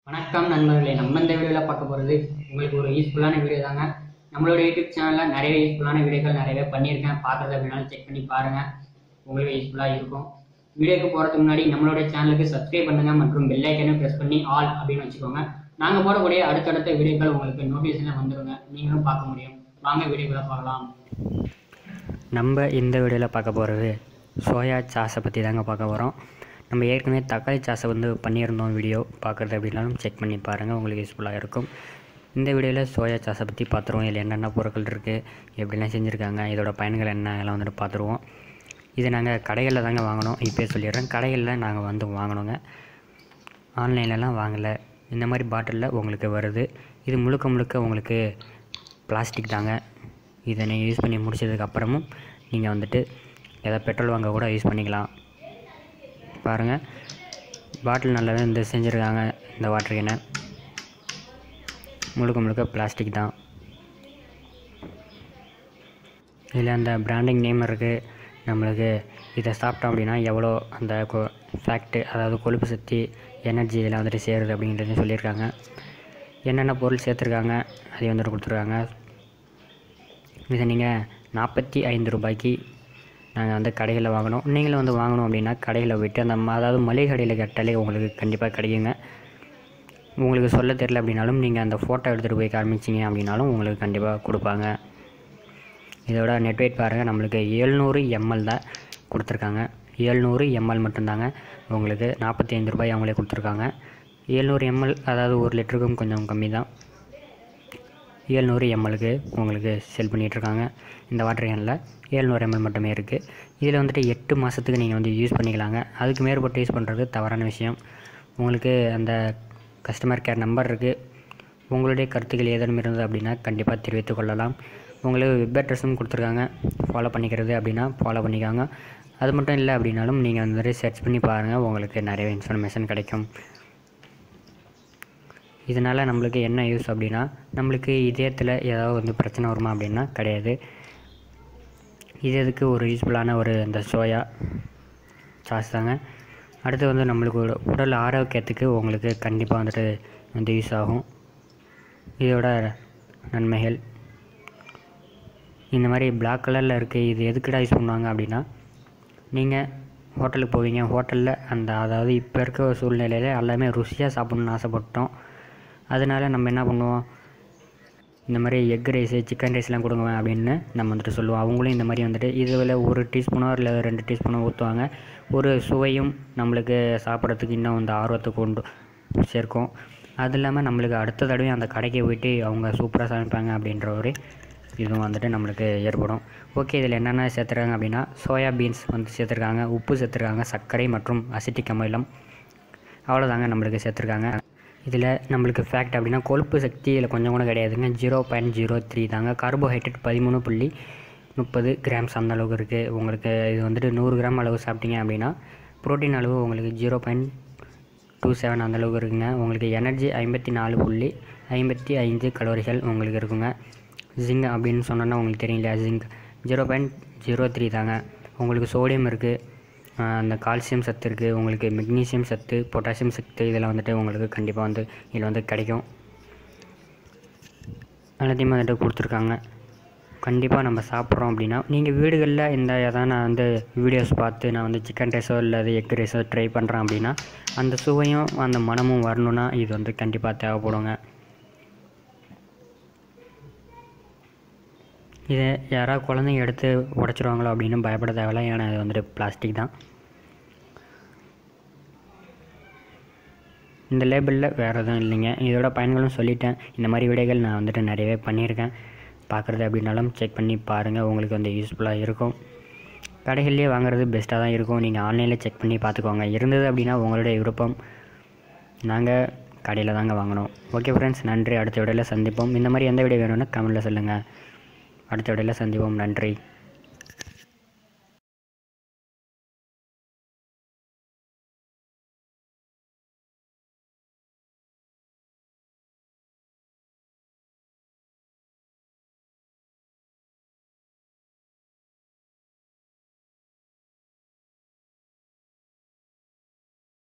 வணக்கம் நண்பர்களே நம்ம இந்த வீடியோவில் பார்க்க போகிறது உங்களுக்கு ஒரு யூஸ்ஃபுல்லான வீடியோ தாங்க நம்மளோட யூடியூப் சேனலில் நிறைய யூஸ்ஃபுல்லான வீடியோக்கள் நிறையவே பண்ணியிருக்கேன் பார்க்குறது அப்படின்னாலும் செக் பண்ணி பாருங்கள் உங்களுக்கு யூஸ்ஃபுல்லாக இருக்கும் வீடியோக்கு போகிறதுக்கு முன்னாடி நம்மளோட சேனலுக்கு சப்ஸ்கிரைப் பண்ணுங்கள் மற்றும் பெல் ஐக்கனையும் ப்ரெஸ் பண்ணி ஆல் அப்படின்னு வச்சுக்கோங்க நாங்கள் போடக்கூடிய அடுத்தடுத்த வீடியோக்கள் உங்களுக்கு நோட்டிஃபிகேஷனில் வந்துருங்க நீங்களும் பார்க்க முடியும் வாங்க வீடியோக்குள்ள பார்க்கலாம் நம்ம இந்த வீடியோவில் பார்க்க போகிறது சோயா சாஸை பற்றி தாங்க பார்க்க போகிறோம் நம்ம ஏற்கனவே தக்காளி சாஸை வந்து பண்ணியிருந்தோம் வீடியோ பார்க்குறது அப்படின்னாலும் செக் பண்ணி பாருங்கள் உங்களுக்கு யூஸ்ஃபுல்லாக இருக்கும் இந்த வீடியோவில் சோயா சாஸை பற்றி பார்த்துருவோம் இதில் என்னென்ன பொருட்கள் இருக்குது எப்படிலாம் செஞ்சுருக்காங்க இதோட பயன்கள் என்ன எல்லாம் வந்துட்டு பார்த்துருவோம் இது நாங்கள் கடைகளில் தாங்க வாங்கினோம் இப்போயே சொல்லிடுறேன் கடைகளில் நாங்கள் வந்து வாங்கினோங்க ஆன்லைன்லலாம் வாங்கலை இந்த மாதிரி பாட்டிலில் உங்களுக்கு வருது இது முழுக்க முழுக்க உங்களுக்கு பிளாஸ்டிக் தாங்க இதை நீங்கள் யூஸ் பண்ணி முடிச்சதுக்கு அப்புறமும் நீங்கள் வந்துட்டு ஏதாவது பெட்ரோல் வாங்க கூட யூஸ் பண்ணிக்கலாம் பாருங்கள் பாட்டில் நல்லாவே இந்த செஞ்சுருக்காங்க இந்த வாட்டர் கேனை முழுக்க முழுக்க பிளாஸ்டிக் தான் இதில் அந்த பிராண்டிங் நேம் இருக்குது நம்மளுக்கு இதை சாப்பிட்டோம் அப்படின்னா எவ்வளோ அந்த ஃபேக்ட்டு அதாவது கொழுப்பு சக்தி எனர்ஜி இதெல்லாம் வந்துட்டு சேருது அப்படிங்கிறத சொல்லியிருக்காங்க என்னென்ன பொருள் சேர்த்துருக்காங்க அதை வந்துட்டு கொடுத்துருக்காங்க இதை நீங்கள் நாற்பத்தி ஐந்து ரூபாய்க்கு நாங்கள் வந்து கடைகளில் வாங்கினோம் நீங்களும் வந்து வாங்கணும் அப்படின்னா கடையில் போயிட்டு அந்த ம- அதாவது மளிகை கடையில் கேட்டாலே உங்களுக்கு கண்டிப்பாக கிடைக்குங்க உங்களுக்கு சொல்ல தெரில அப்படின்னாலும் நீங்கள் அந்த ஃபோட்டோ எடுத்துகிட்டு போய் காமிச்சிங்க அப்படின்னாலும் உங்களுக்கு கண்டிப்பாக கொடுப்பாங்க இதோட நெட் வெயிட் பாருங்கள் நம்மளுக்கு ஏழ்நூறு எம்எல் தான் கொடுத்துருக்காங்க ஏழ்நூறு எம்எல் மட்டும்தாங்க உங்களுக்கு நாற்பத்தி ஐந்து ரூபாய் அவங்களே கொடுத்துருக்காங்க ஏழ்நூறு எம்எல் அதாவது ஒரு லிட்டருக்கும் கொஞ்சம் கம்மி தான் ஏழ்நூறு எம்எல்க்கு உங்களுக்கு செல் பண்ணிகிட்ருக்காங்க இந்த வாட்டர் கேனில் ஏழ்நூறு எம்எல் மட்டுமே இருக்குது இதில் வந்துட்டு எட்டு மாதத்துக்கு நீங்கள் வந்து யூஸ் பண்ணிக்கலாங்க அதுக்கு மேற்பட்டு யூஸ் பண்ணுறது தவறான விஷயம் உங்களுக்கு அந்த கஸ்டமர் கேர் நம்பர் இருக்குது உங்களுடைய கருத்துக்கள் ஏதேனும் இருந்தது அப்படின்னா கண்டிப்பாக தெரிவித்துக் கொள்ளலாம் உங்களுக்கு வெப் அட்ரஸும் கொடுத்துருக்காங்க ஃபாலோ பண்ணிக்கிறது அப்படின்னா ஃபாலோ பண்ணிக்காங்க அது மட்டும் இல்லை அப்படின்னாலும் நீங்கள் வந்துட்டு சர்ச் பண்ணி பாருங்கள் உங்களுக்கு நிறைய இன்ஃபர்மேஷன் கிடைக்கும் இதனால் நம்மளுக்கு என்ன யூஸ் அப்படின்னா நம்மளுக்கு இதயத்தில் ஏதாவது வந்து பிரச்சனை வருமா அப்படின்னா கிடையாது இது எதுக்கு ஒரு யூஸ்ஃபுல்லான ஒரு இந்த சோயா சாஸ் தாங்க அடுத்து வந்து நம்மளுக்கு ஒரு உடல் ஆரோக்கியத்துக்கு உங்களுக்கு கண்டிப்பாக வந்துட்டு வந்து யூஸ் ஆகும் இதோட நன்மைகள் இந்த மாதிரி Black கலரில் இருக்குது இது எதுக்குடா யூஸ் பண்ணுவாங்க அப்படின்னா நீங்கள் ஹோட்டலுக்கு போவீங்க ஹோட்டலில் அந்த அதாவது இப்போ இருக்க சூழ்நிலையில் எல்லாமே ருசியாக சாப்பிட்ணுன்னு ஆசைப்பட்டோம் அதனால நம்ம என்ன பண்ணுவோம் இந்த மாதிரி எக் ரைஸு சிக்கன் ரைஸ்லாம் கொடுங்க அப்படின்னு நம்ம வந்துட்டு சொல்லுவோம் அவங்களும் இந்த மாதிரி வந்துட்டு இதில் ஒரு டீஸ்பூனோ இல்லை ரெண்டு டீஸ்பூனோ ஊற்றுவாங்க ஒரு சுவையும் நம்மளுக்கு சாப்பிட்றதுக்கு இன்னும் அந்த ஆர்வத்தை கொண்டு சேர்க்கும் அது இல்லாமல் நம்மளுக்கு அடுத்த தடவை அந்த கடைக்கு போயிட்டு அவங்க சூப்பராக சமைப்பாங்க அப்படின்ற ஒரு இதுவும் வந்துட்டு நம்மளுக்கு ஏற்படும் ஓகே இதில் என்னென்ன சேர்த்துருக்காங்க அப்படின்னா சோயா பீன்ஸ் வந்து சேர்த்துருக்காங்க உப்பு சேர்த்துருக்காங்க சர்க்கரை மற்றும் அசிட்டிக் அமிலம் அவ்வளோதாங்க நம்மளுக்கு சேர்த்துருக்காங்க இதில் நம்மளுக்கு ஃபேக்ட் அப்படின்னா கொழுப்பு சக்தி இதில் கொஞ்சம் கூட கிடையாதுங்க ஜீரோ பாயிண்ட் ஜீரோ த்ரீ தாங்க கார்போஹைட்ரேட் பதிமூணு புள்ளி முப்பது கிராம்ஸ் அந்த அளவுக்கு இருக்குது உங்களுக்கு இது வந்துட்டு நூறு கிராம் அளவு சாப்பிட்டீங்க அப்படின்னா புரோட்டீன் அளவு உங்களுக்கு ஜீரோ பாயிண்ட் டூ செவன் அந்த அளவுக்கு இருக்குங்க உங்களுக்கு எனர்ஜி ஐம்பத்தி நாலு புள்ளி ஐம்பத்தி ஐந்து கலோரிகள் உங்களுக்கு இருக்குங்க ஜிங்க் அப்படின்னு சொன்னோன்னா உங்களுக்கு தெரியும் இல்லையா zinc zero point zero three தாங்க உங்களுக்கு சோடியம் இருக்குது அந்த கால்சியம் சத்து இருக்குது உங்களுக்கு மெக்னீசியம் சத்து பொட்டாசியம் சத்து இதெல்லாம் வந்துட்டு உங்களுக்கு கண்டிப்பாக வந்து இதில் வந்து கிடைக்கும் எல்லாத்தையுமே வந்துட்டு கொடுத்துருக்காங்க கண்டிப்பாக நம்ம சாப்பிட்றோம் அப்படின்னா நீங்கள் வீடுகளில் இந்த எதாவது நான் வந்து வீடியோஸ் பார்த்து நான் வந்து சிக்கன் ரைஸோ இல்லை எக் ரைஸோ ட்ரை பண்ணுறேன் அப்படின்னா அந்த சுவையும் அந்த மனமும் வரணும்னா இது வந்து கண்டிப்பாக தேவைப்படுங்க இதை யாராவது குழந்தைங்க எடுத்து உடச்சிருவாங்களோ அப்படின்னு பயப்பட தேவையில்ல ஏன்னா இது வந்துட்டு பிளாஸ்டிக் தான் இந்த லேபிளில் வேறு எதுவும் இல்லைங்க இதோட பயன்களும் சொல்லிட்டேன் இந்த மாதிரி வீடியோகள் நான் வந்துட்டு நிறையவே பண்ணியிருக்கேன் பார்க்குறது அப்படின்னாலும் செக் பண்ணி பாருங்கள் உங்களுக்கு வந்து யூஸ்ஃபுல்லாக இருக்கும் கடைகள்லேயே வாங்குறது பெஸ்ட்டாக தான் இருக்கும் நீங்கள் ஆன்லைனில் செக் பண்ணி பார்த்துக்கோங்க இருந்தது அப்படின்னா உங்களுடைய விருப்பம் நாங்கள் கடையில் தாங்க வாங்கினோம் ஓகே ஃப்ரெண்ட்ஸ் நன்றி அடுத்த வீடியோவில் சந்திப்போம் இந்த மாதிரி எந்த வீடியோ வேணும்னா கமெண்ட்டில் சொல்லுங்கள் அடுத்த வீடியோவில் சந்திப்போம் நன்றி